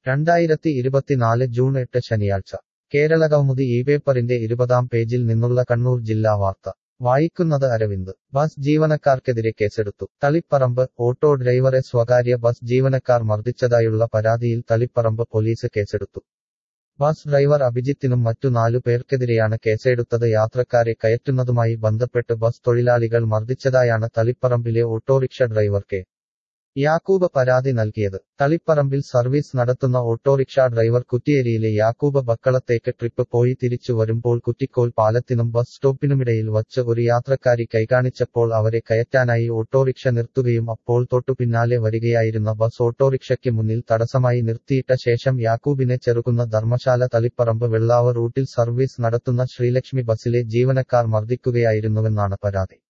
രണ്ടായിരത്തി ഇരുപത്തിനാല് ജൂൺ എട്ട് ശനിയാഴ്ച കേരളകൗമുദി ഈ പേപ്പറിന്റെ ഇരുപതാം പേജിൽ നിന്നുള്ള കണ്ണൂർ ജില്ലാ വാർത്ത വായിക്കുന്നത് അരവിന്ദ് ബസ് ജീവനക്കാർക്കെതിരെ കേസെടുത്തു തളിപ്പറമ്പ് ഓട്ടോ ഡ്രൈവറെ സ്വകാര്യ ബസ് ജീവനക്കാർ മർദ്ദിച്ചതായുള്ള പരാതിയിൽ തളിപ്പറമ്പ് പോലീസ് കേസെടുത്തു ബസ് ഡ്രൈവർ അഭിജിത്തിനും മറ്റു നാലു പേർക്കെതിരെയാണ് കേസെടുത്തത് യാത്രക്കാരെ കയറ്റുന്നതുമായി ബന്ധപ്പെട്ട് ബസ് തൊഴിലാളികൾ മർദ്ദിച്ചതായാണ് തളിപ്പറമ്പിലെ ഓട്ടോറിക്ഷ ഡ്രൈവർ കെ യാക്കൂബ് പരാതി നൽകിയത് തളിപ്പറമ്പിൽ സർവീസ് നടത്തുന്ന ഓട്ടോറിക്ഷ ഡ്രൈവർ കുറ്റിയേരിയിലെ യാക്കൂബ് ബക്കളത്തേക്ക് ട്രിപ്പ് പോയി തിരിച്ചു വരുമ്പോൾ കുറ്റിക്കോൽ പാലത്തിനും ബസ് സ്റ്റോപ്പിനുമിടയിൽ വച്ച് ഒരു യാത്രക്കാരി കൈകാണിച്ചപ്പോൾ അവരെ കയറ്റാനായി ഓട്ടോറിക്ഷ നിർത്തുകയും അപ്പോൾ തൊട്ടു പിന്നാലെ വരികയായിരുന്ന ബസ് ഓട്ടോറിക്ഷയ്ക്ക് മുന്നിൽ തടസ്സമായി നിർത്തിയിട്ട ശേഷം യാക്കൂബിനെ ചെറുകുന്ന ധർമ്മശാല തളിപ്പറമ്പ് വെള്ളാവ് റൂട്ടിൽ സർവീസ് നടത്തുന്ന ശ്രീലക്ഷ്മി ബസിലെ ജീവനക്കാർ മർദ്ദിക്കുകയായിരുന്നുവെന്നാണ് പരാതി